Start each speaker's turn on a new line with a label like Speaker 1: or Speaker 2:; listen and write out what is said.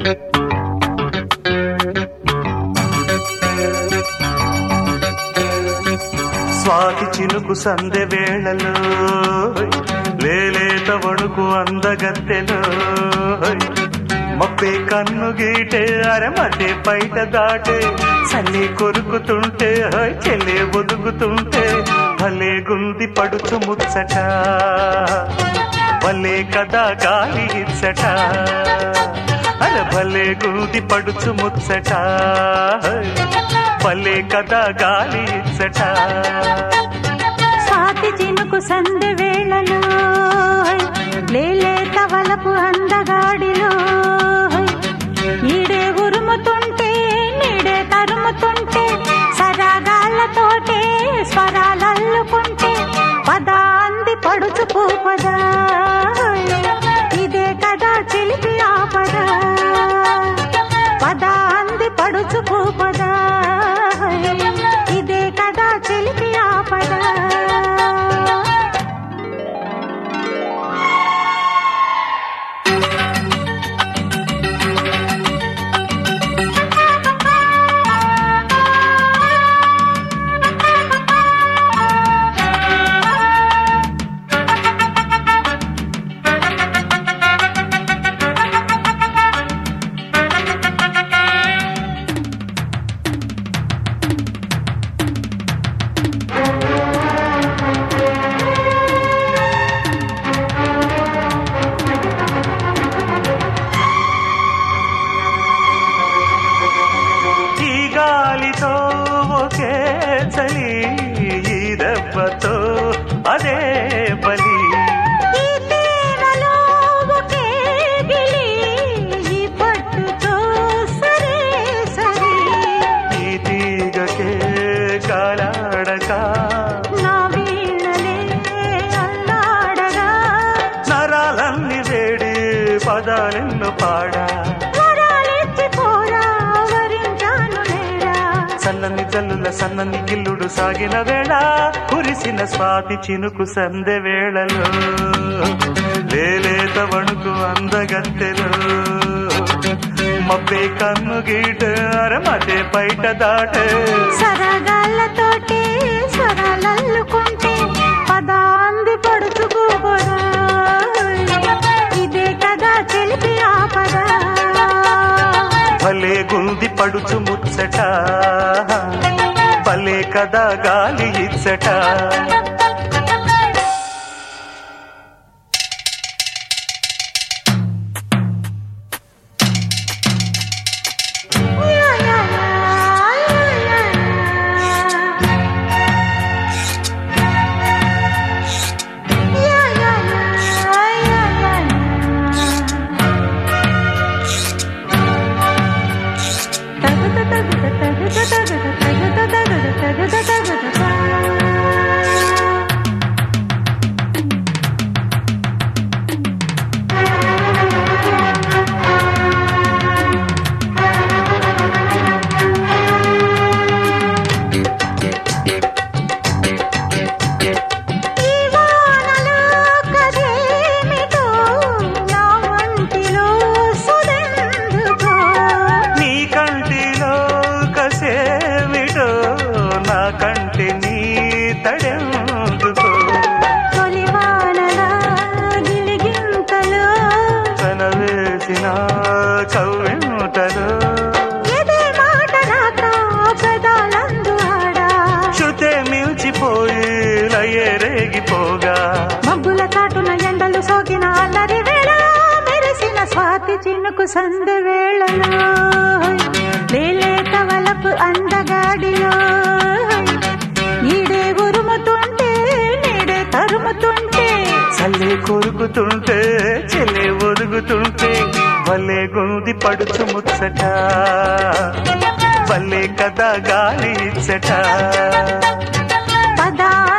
Speaker 1: స్వాతి చినుకు సందె వేళలో లేలేత వణుకు అందగత్తెలో మప్పే కన్ను గీటే అరమటే బయట దాటే చల్లి కొరుకుతుంటే హోయ్ చెల్లే ఒదుగుతుంటే భలే గుంది పడుచు ముచ్చట భలే కదా గాలి ఇచ్చట అరే భలే గుంది పడుచు ముచ్చట హోయ్ భలే కదా గాలి ఇచ్చట
Speaker 2: స్వాతి చినుకు సందె వేళలో లేలేత వలపు అందగాడిలో ఈడే ఉరుముతుంటే నీడే తరుముతుంటే సరాగాళ్ళతోటే స్వరాలల్లుకుంటే పదా అంది పడుచు పూపదా ఇదే కదా చిలిపి ఆపదా పదా అంది పడుచు పూపదా ఇదే కదా చిలిపి ఆపదా
Speaker 1: ఈ గాలితో ఒకే చలి ఈ దెబ్బతో అదే బలి
Speaker 2: ఈ తీరలో ఒకే గిలి, ఈ పట్టుతో సరే సరి.
Speaker 1: ఈ తీగకే కాలాడక
Speaker 2: నా వీణలే అల్లాడగా,
Speaker 1: నరాలన్ని వేడి పదాలెన్ను పాడా
Speaker 2: వరాలిచ్చి పోరా, వరించాను నేరా.
Speaker 1: సన్నని జల్లుల సన్నని గిల్లుడు సాగిన వేళ కురిసిన స్వాతి చినుకు సందె వేళలో లేలేత వణుకు అందగత్తెలో మబ్బే కన్ను గీట అరమటే బయట దాటే
Speaker 2: సరగాళ్ళతోటి స్వరాలల్లుకుంటే పదాంది పడుచుకోబోదా ఇదే కదా తెలిపి ఆపదా
Speaker 1: భలే గుంది పడుచు ముచ్చట భలే కదా గాలి ఇచ్చట
Speaker 2: ఈ వానలో కదేమిటో నా వంటిలో సుదెందుకో
Speaker 1: నీ కంటిలో కసేమిటో నా కంటి నీ తడెందుకో
Speaker 2: తొలి వానలా గిలిగింతలో
Speaker 1: తన వేసిన కవ్వెంటలో
Speaker 2: ఎదే మాట రాక పెదాలందు ఆడా
Speaker 1: శృతే మిల్చిపోయి లయే రేగిపోగా
Speaker 2: మబ్బుల చాటున ఎండలు సోకిన అల్లరి వేళ మెరిసిన స్వాతి చినుకు సందె వేళలో లేలేత వలపు అందగాడిలో ఈడే ఉరుముతుంటే నీడే తరుముతుంటే
Speaker 1: చల్లే కొరుకుతుంటే చెల్లే ఒరుగుతుంటే భలే గుంది పడుచు ముచ్చట భలే కదా గాలి ఇచ్చట
Speaker 2: పదా